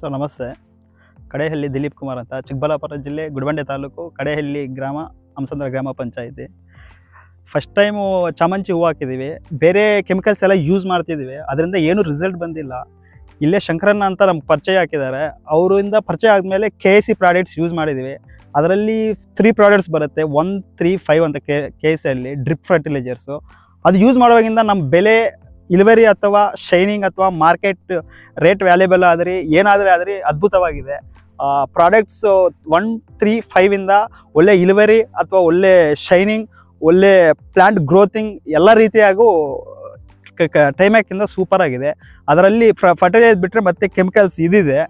sir ನಮಸ್ತೆ ಕಡೆಹಳ್ಳಿ ದಿಲೀಪ್ ಕುಮಾರ್ ಅಂತ ಚಿಕ್ಕಬಳ್ಳಾಪುರ ಜಿಲ್ಲೆ ಗುಡಿಬಂಡೆ ತಾಲೂಕು ಕಡೆಹಳ್ಳಿ ಗ್ರಾಮ ಹಂಸಂದ್ರ ಗ್ರಾಮ ಪಂಚಾಯಿತಿ ಫಸ್ಟ್ ಟೈಮು ಚಾಮಂಚಿ ಹೂವು ಹಾಕಿದ್ದೀವಿ ಬೇರೆ ಕೆಮಿಕಲ್ಸ್ ಎಲ್ಲ ಯೂಸ್ ಮಾಡ್ತಿದ್ದೀವಿ ಅದರಿಂದ ಏನೂ ರಿಸಲ್ಟ್ ಬಂದಿಲ್ಲ ಇಲ್ಲೇ ಶಂಕರಣ್ಣ ಅಂತ ನಮ್ಗೆ ಪರಿಚಯ ಹಾಕಿದ್ದಾರೆ ಅವರಿಂದ ಪರಿಚಯ ಆದಮೇಲೆ K A C products use ಮಾಡಿದ್ದೀವಿ ಅದರಲ್ಲಿ ತ್ರೀ ಪ್ರಾಡಕ್ಟ್ಸ್ ಬರುತ್ತೆ ಒನ್ ತ್ರೀ ಫೈವ್ ಅಂತ ಕೆ ಕೆ ಎಸ್ ಅಲ್ಲಿ ಡ್ರಿಪ್ ಫರ್ಟಿಲೈಸರ್ಸು ಅದು ಯೂಸ್ ಮಾಡುವಾಗಿಂದ ನಮ್ಮ ಬೆಲೆ ಇಳುವರಿ ಅಥವಾ ಶೈನಿಂಗ್ ಅಥವಾ ಮಾರ್ಕೆಟ್ ರೇಟ್ ವ್ಯಾಲ್ಯೂಬಲ್ ಆದರೆ ಏನಾದರೆ ಆದರೆ ಅದ್ಭುತವಾಗಿದೆ ಪ್ರಾಡಕ್ಟ್ಸ್ ಒನ್ ತ್ರೀ ಫೈವಿಂದ ಒಳ್ಳೆ ಇಳುವರಿ ಅಥವಾ ಒಳ್ಳೆ ಶೈನಿಂಗ್ ಒಳ್ಳೆ ಪ್ಲಾಂಟ್ ಗ್ರೋತಿಂಗ್ ಎಲ್ಲ ರೀತಿಯಾಗೂ ಟೈಮ್ಯಾಕಿಂದ ಸೂಪರ್ ಆಗಿದೆ ಅದರಲ್ಲಿ ಫರ್ಟಿಲೈಸ್ ಬಿಟ್ಟರೆ ಮತ್ತೆ ಕೆಮಿಕಲ್ಸ್ ಇದಿದೆ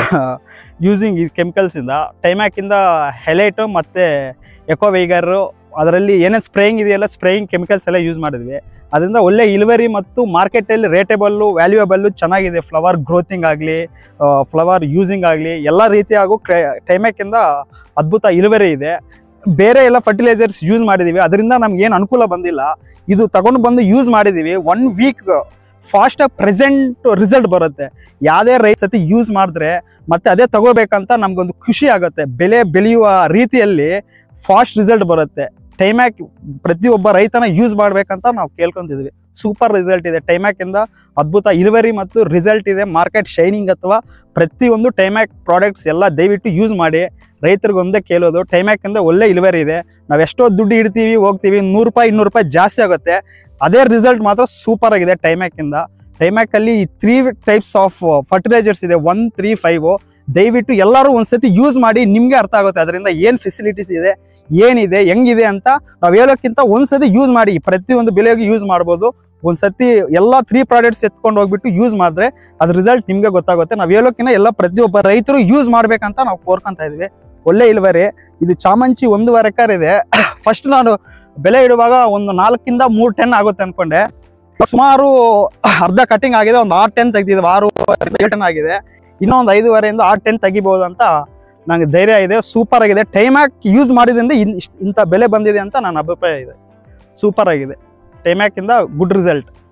ಯೂಸಿಂಗ್ ಈ ಕೆಮಿಕಲ್ಸಿಂದ ಟೈಮ್ಯಾಕಿಂದ ಹೆಲೈಟು ಮತ್ತು ಎಕೋವೈಗರು ಅದರಲ್ಲಿ ಏನೇನು ಸ್ಪ್ರೇಯಿಂಗ್ ಇದೆಯಲ್ಲ ಸ್ಪ್ರೇಯಿಂಗ್ ಕೆಮಿಕಲ್ಸ್ ಎಲ್ಲ ಯೂಸ್ ಮಾಡಿದ್ವಿ ಅದರಿಂದ ಒಳ್ಳೆ ಇಳುವರಿ ಮತ್ತು ಮಾರ್ಕೆಟಲ್ಲಿ ರೇಟೇಬಲ್ಲು ವ್ಯಾಲ್ಯೂಯಬಲ್ಲು ಚೆನ್ನಾಗಿದೆ ಫ್ಲವರ್ ಗ್ರೋತಿಂಗ್ ಆಗಲಿ ಫ್ಲವರ್ ಯೂಸಿಂಗ್ ಆಗಲಿ ಎಲ್ಲ ರೀತಿಯಾಗೂ ಟೈಮ್ಯಾಕಿಂದ ಅದ್ಭುತ ಇಳುವರಿ ಇದೆ ಬೇರೆ ಎಲ್ಲ ಫರ್ಟಿಲೈಸರ್ಸ್ ಯೂಸ್ ಮಾಡಿದ್ದೀವಿ ಅದರಿಂದ ನಮ್ಗೆ ಏನು ಅನುಕೂಲ ಬಂದಿಲ್ಲ ಇದು ತಗೊಂಡು ಬಂದು ಯೂಸ್ ಮಾಡಿದ್ದೀವಿ ಒನ್ ವೀಕ್ ಫಾಸ್ಟಾಗಿ ಪ್ರೆಸೆಂಟ್ ರಿಸಲ್ಟ್ ಬರುತ್ತೆ ಯಾವುದೇ ರೈತ ಸತಿ ಯೂಸ್ ಮಾಡಿದ್ರೆ ಮತ್ತೆ ಅದೇ ತಗೋಬೇಕಂತ ನಮಗೊಂದು ಖುಷಿ ಆಗುತ್ತೆ ಬೆಲೆ ಬೆಳೆಯುವ ರೀತಿಯಲ್ಲಿ ಫಾಸ್ಟ್ ರಿಸಲ್ಟ್ ಬರುತ್ತೆ ಟೈಮ್ಯಾಕ್ ಪ್ರತಿಯೊಬ್ಬ ರೈತನ ಯೂಸ್ ಮಾಡ್ಬೇಕಂತ ನಾವು ಕೇಳ್ಕೊಂತಿದ್ವಿ ಸೂಪರ್ ರಿಸಲ್ಟ್ ಇದೆ ಟೈಮ್ಯಾಕಿಂದ ಅದ್ಭುತ ಇಳುವರಿ ಮತ್ತು ರಿಸಲ್ಟ್ ಇದೆ ಮಾರ್ಕೆಟ್ ಶೈನಿಂಗ್ ಅಥವಾ ಪ್ರತಿಯೊಂದು ಟೈಮ್ಯಾಕ್ ಪ್ರಾಡಕ್ಟ್ಸ್ ಎಲ್ಲ ದಯವಿಟ್ಟು ಯೂಸ್ ಮಾಡಿ ರೈತರಿಗೆ ಒಂದೇ ಕೇಳೋದು ಟೈಮ್ಯಾಕಿಂದ ಒಳ್ಳೆ ಇಳುವರಿ ಇದೆ ನಾವು ಎಷ್ಟೋ ದುಡ್ಡು ಇಡ್ತೀವಿ ಹೋಗ್ತೀವಿ ನೂರು ರೂಪಾಯಿ ಇನ್ನೂರು ರೂಪಾಯಿ ಜಾಸ್ತಿ ಆಗುತ್ತೆ ಅದೇ ರಿಸಲ್ಟ್ ಮಾತ್ರ ಸೂಪರ್ ಆಗಿದೆ ಟೈಮ್ಯಾಕಿಂದ ಟೈಮ್ಯಾಕಲ್ಲಿ ಈ ತ್ರೀ ಟೈಪ್ಸ್ ಆಫ್ ಫರ್ಟಿಲೈಸರ್ಸ್ ಇದೆ ಒನ್ ತ್ರೀ ಫೈವ್ ದಯವಿಟ್ಟು ಎಲ್ಲರೂ ಒಂದ್ಸತಿ ಯೂಸ್ ಮಾಡಿ ನಿಮಗೆ ಅರ್ಥ ಆಗುತ್ತೆ ಅದರಿಂದ ಏನು ಫೆಸಿಲಿಟೀಸ್ ಇದೆ ಏನಿದೆ ಹೆಂಗಿದೆ ಅಂತ ನಾವು ಹೇಳೋಕ್ಕಿಂತ ಒಂದ್ಸತಿ ಯೂಸ್ ಮಾಡಿ ಪ್ರತಿಯೊಂದು ಬೆಲೆಗೆ ಯೂಸ್ ಮಾಡ್ಬೋದು ಒಂದ್ಸತಿ ಎಲ್ಲ ತ್ರೀ ಪ್ರಾಡಕ್ಟ್ಸ್ ಎತ್ಕೊಂಡು ಹೋಗ್ಬಿಟ್ಟು ಯೂಸ್ ಮಾಡಿದ್ರೆ ಅದ್ರ ರಿಸಲ್ಟ್ ನಿಮಗೆ ಗೊತ್ತಾಗುತ್ತೆ ನಾವು ಹೇಳೋಕ್ಕಿಂತ ಎಲ್ಲ ಪ್ರತಿಯೊಬ್ಬ ರೈತರು ಯೂಸ್ ಮಾಡ್ಬೇಕಂತ ನಾವು ಕೋರ್ಕೊಂತ ಇದೀವಿ ಒಳ್ಳೆ ಇಳುವರಿ ಇದು ಚಾಮಂಚಿ ಒಂದೂವರೆ ಎಕರ್ ಇದೆ ಫಸ್ಟ್ ನಾನು ಬೆಲೆ ಇಡುವಾಗ ಒಂದು ನಾಲ್ಕಿಂದ ಮೂರು ಟೆನ್ ಆಗುತ್ತೆ ಅನ್ಕೊಂಡೆ ಸುಮಾರು ಅರ್ಧ ಕಟಿಂಗ್ ಆಗಿದೆ ಒಂದು ಆರು ಟೆನ್ ತೆಗ್ದಿದ್ವಿ ಆರು ಏಳು ಟೆನ್ ಆಗಿದೆ ಇನ್ನೊಂದು ಐದೂವರೆಯಿಂದ ಆರು ಟೆನ್ ತೆಗಿಬೋದು ಅಂತ ನಂಗೆ ಧೈರ್ಯ ಇದೆ ಸೂಪರ್ ಆಗಿದೆ ಟೈಮ್ಯಾಕ್ ಯೂಸ್ ಮಾಡಿದ್ರಿಂದ ಇನ್- ಇಂಥ ಬೆಲೆ ಬಂದಿದೆ ಅಂತ ನನ್ನ ಅಭಿಪ್ರಾಯ ಇದೆ ಸೂಪರ್ ಆಗಿದೆ ಟೈಮ್ಯಾಕಿಂದ ಗುಡ್ ರಿಸಲ್ಟ್